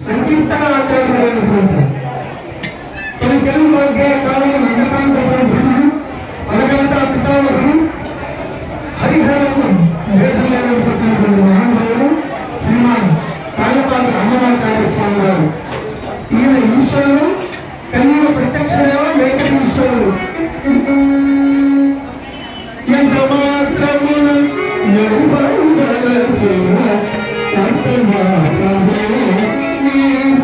సంకీర్తన ఆచార్యులైనటువంటి మన తెలుగు భాగ్య కాలంలో వెంకటాంత సంభ్రుడు పలకంత పితామహుడు హరిహరము వేదలేని చెప్పినటువంటి మహానుభావుడు శ్రీమాన్ కాళ్ళపాటి అన్నమాచార్య స్వామి గారు ఈయన ఈశ్వరుడు కలియుగ ప్రత్యక్షమేమో వెంకట ఈశ్వరుడు ఎంత మాత్రమున ఎరువరుదలసిన అంత మాత్రమే నీవు.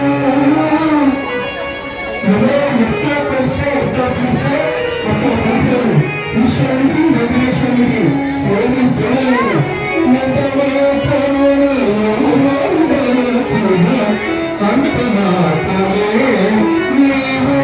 ఎవరో ఎట్లా కలిస్తే ఎట్లా కలిస్తే అట్లా కలిచారు ఈశ్వరునికి వెంకటేశ్వరునికి ఏమి చేయలేదు ఎంత మాత్రమున ఎరువరుదలచిన అంత మాత్రమే నీవు.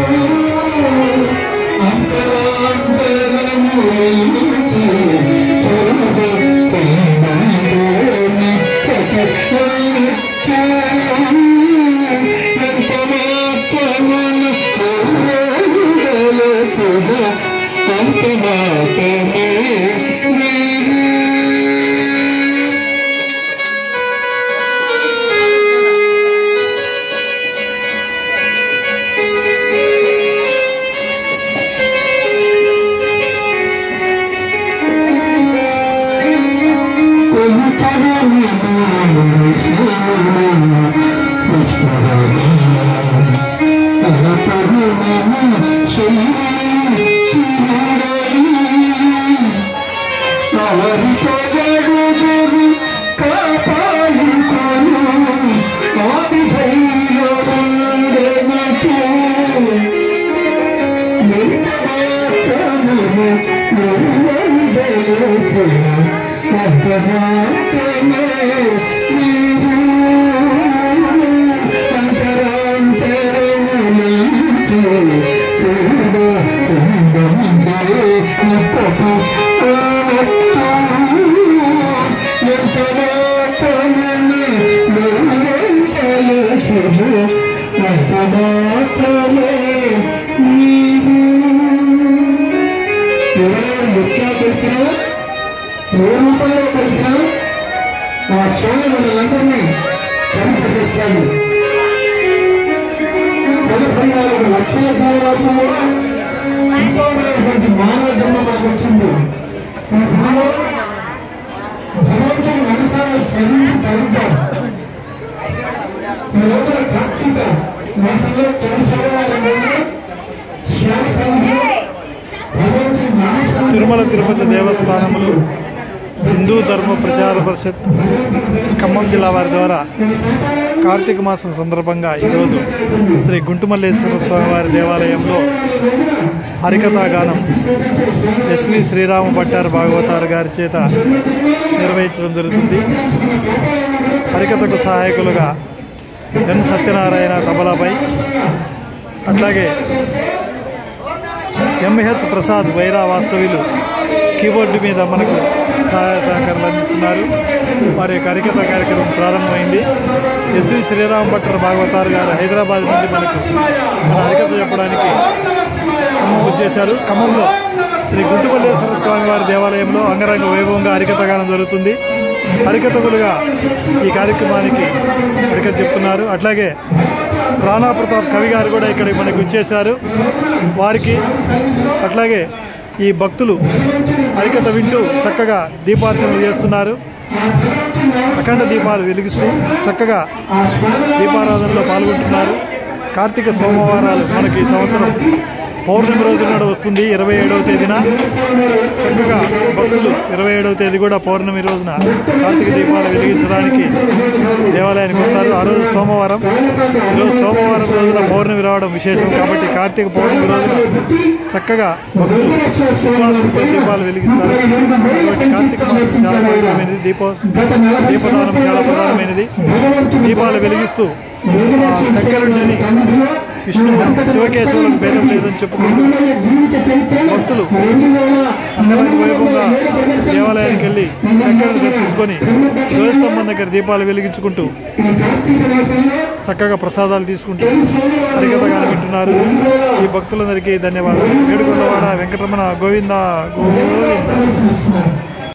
ఎవరైనా ముఖ్యంగా కలిసినా ఏ రూపంలో కలిసినా ఆ స్వామి మనలందరినీ కనిపించేస్తాడు నలభై నాలుగు లక్షల జీవరాశుల్లో ఎంతోమైనటువంటి మానవ జన్మ మనకు వచ్చింది ఈ సమయంలో భగవంతుని మనసాన్ని స్మరించి తరుద్దాం ఈ రోజున కార్తీక మాసంలో తొలి సోమవారం రోజున స్వామి సన్నిధిలో భగవంతుని నామస్మరణ తిరుమల తిరుపతి దేవస్థానములు హిందూ ధర్మ ప్రచార పరిషత్ ఖమ్మం జిల్లా వారి ద్వారా కార్తీక మాసం సందర్భంగా ఈరోజు శ్రీ గుంటుమల్లేశ్వర స్వామి వారి దేవాలయంలో హరికథా గానం ఎస్వి శ్రీరామ భట్టారు భాగవతారు గారి చేత నిర్వహించడం జరుగుతుంది హరికథకు సహాయకులుగా ఎన్ సత్యనారాయణ తబలాపై అట్లాగే ఎంహెచ్ ప్రసాద్ వైరా వాస్తవ్యులు కీబోర్డు మీద మనకు సహాయ సహకారాలు అందిస్తున్నారు వారి యొక్క హరికథ కార్యక్రమం ప్రారంభమైంది ఎస్వి శ్రీరామ్ భట్టర్ భాగవతారు గారు హైదరాబాద్ నుండి మనకు మన హరికథ చెప్పడానికి ఖమ్మం వచ్చేశారు ఖమ్మంలో శ్రీ గుంటుమల్లేశ్వర స్వామి వారి దేవాలయంలో అంగరంగ వైభవంగా హరికథ గానం జరుగుతుంది హరికథకులుగా ఈ కార్యక్రమానికి హరికథ చెప్తున్నారు అట్లాగే రాణా ప్రతాప్ కవి గారు కూడా ఇక్కడికి మనకు వచ్చేశారు వారికి అట్లాగే ఈ భక్తులు హరికథ వింటూ చక్కగా దీపార్చనలు చేస్తున్నారు అఖండ దీపాలు వెలిగిస్తూ చక్కగా దీపారాధనలో పాల్గొంటున్నారు కార్తీక సోమవారాలు మనకి ఈ సంవత్సరం పౌర్ణమి రోజు నాడు వస్తుంది ఇరవై ఏడవ తేదీన చక్కగా భక్తులు ఇరవై ఏడవ తేదీ కూడా పౌర్ణమి రోజున కార్తీక దీపాలు వెలిగించడానికి దేవాలయానికి వస్తారు ఆ రోజు సోమవారం ఈరోజు సోమవారం రోజున పౌర్ణమి రావడం విశేషం కాబట్టి కార్తీక పౌర్ణమి రోజున చక్కగా భక్తులు విశ్వాసంతో దీపాలు వెలిగిస్తారు కాబట్టి కార్తీక మాసం చాలా పవిత్రమైనది దీప దీపదానం చాలా ప్రధానమైనది దీపాలు వెలిగిస్తూ ఆ శంకరుడిని విష్ణు శివకేశవులకు భేదం లేదని చెప్పుకుంటూ భక్తులు అంగరంగ వైభవంగా దేవాలయానికి వెళ్ళి శంకరుని దర్శించుకొని ధ్వజస్తంభం దగ్గర దీపాలు వెలిగించుకుంటూ చక్కగా ప్రసాదాలు తీసుకుంటూ హరికథగానం వింటున్నారు ఈ భక్తులందరికీ ధన్యవాదాలు ఏడుకొండవాడ వెంకటరమణ గోవింద గోవింద